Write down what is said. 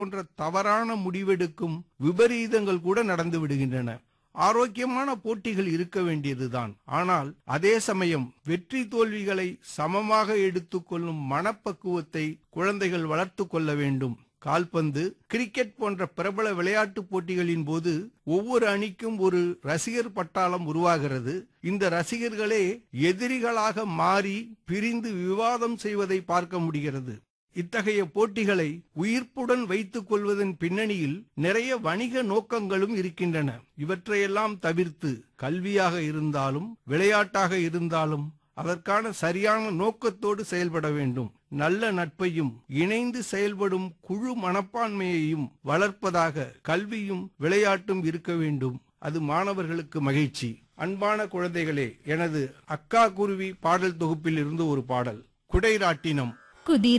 போன்ற தவறான முடிவெடுக்கும் விபரீதங்கள் கூட நடந்து விடுகின்றன ஆரோக்கியமான போட்டிகள் இருக்க வேண்டியதுதான் ஆனால் அதே சமயம் வெற்றி தோல்விகளை சமமாக எடுத்துக்கொள்ளும் மனப்பக்குவத்தை குழந்தைகள் வளர்த்து கொள்ள வேண்டும் கால்பந்து கிரிக்கெட் போன்ற பிரபல விளையாட்டுப் போட்டிகளின் போது ஒவ்வொரு அணிக்கும் ஒரு ரசிகர் பட்டாளம் உருவாகிறது இந்த ரசிகர்களே எதிரிகளாக மாறி பிரிந்து விவாதம் செய்வதை பார்க்க முடிகிறது இத்தகைய போட்டிகளை உயிர்ப்புடன் வைத்துக் கொள்வதன் பின்னணியில் நிறைய வணிக நோக்கங்களும் இருக்கின்றன இவற்றையெல்லாம் தவிர்த்து கல்வியாக இருந்தாலும் விளையாட்டாக இருந்தாலும் அதற்கான சரியான நோக்கத்தோடு செயல்பட வேண்டும் நல்ல நட்பையும் இணைந்து செயல்படும் குழு மனப்பான்மையையும் வளர்ப்பதாக கல்வியும் விளையாட்டும் இருக்க வேண்டும் அது மாணவர்களுக்கு மகிழ்ச்சி அன்பான குழந்தைகளே எனது அக்கா குருவி பாடல் தொகுப்பில் இருந்து ஒரு பாடல் குடைராட்டினம் குதிரை